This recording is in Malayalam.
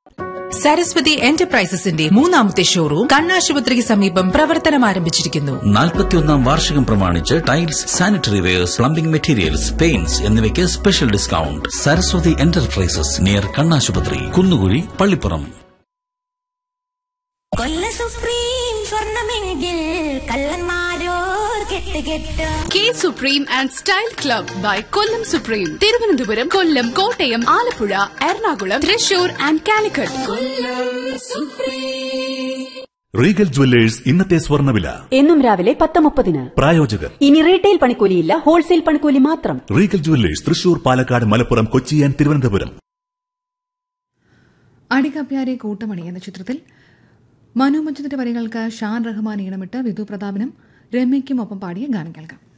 സരസ്വതി എന്റർപ്രൈസസിന്റെ മൂന്നാമത്തെ ഷോറൂം കണ്ണാശുപത്രിക്ക് സമീപം പ്രവർത്തനം ആരംഭിച്ചിരിക്കുന്നു നാൽപ്പത്തിയൊന്നാം വാർഷികം പ്രമാണിച്ച് tiles sanitary wares plumbing materials paints എന്നിവയ്ക്ക് special discount Saraswathi enterprises near കണ്ണാശുപത്രി കുന്നുകുഴി പള്ളിപ്പുറം കൊല്ല സുപ്രീം സ്വർണമെങ്കിൽ കള്ളന്മാരോർ കെട്ട് കെട്ട് കെ supreme and style club by Kollam supreme Thiruvananthapuram Kollam Kottayam Alappuzha Ernakulam Thrissur and Calicut regal jewellers ഇന്നത്തെ സ്വർണ്ണവില എന്നും രാവിലെ പത്ത് മുപ്പതിന് പ്രായോജകർ ഇനി റീറ്റെയിൽ പണിക്കൂലിയില്ല ഹോൾസെയിൽ പണിക്കൂലി മാത്രം regal jewellers Thrissur Palakkad Malappuram Kochi and Thiruvananthapuram Adikapyare Kootamani എന്ന ചിത്രത്തിൽ മനു മഞ്ചത്തിന്റെ വരികൾക്ക് ഷാൻ റഹ്മാൻ ഈണമിട്ട് വിധു പ്രതാപനും രമ്യയ്ക്കും ഒപ്പം പാടിയ ഗാനം കേൾക്കാം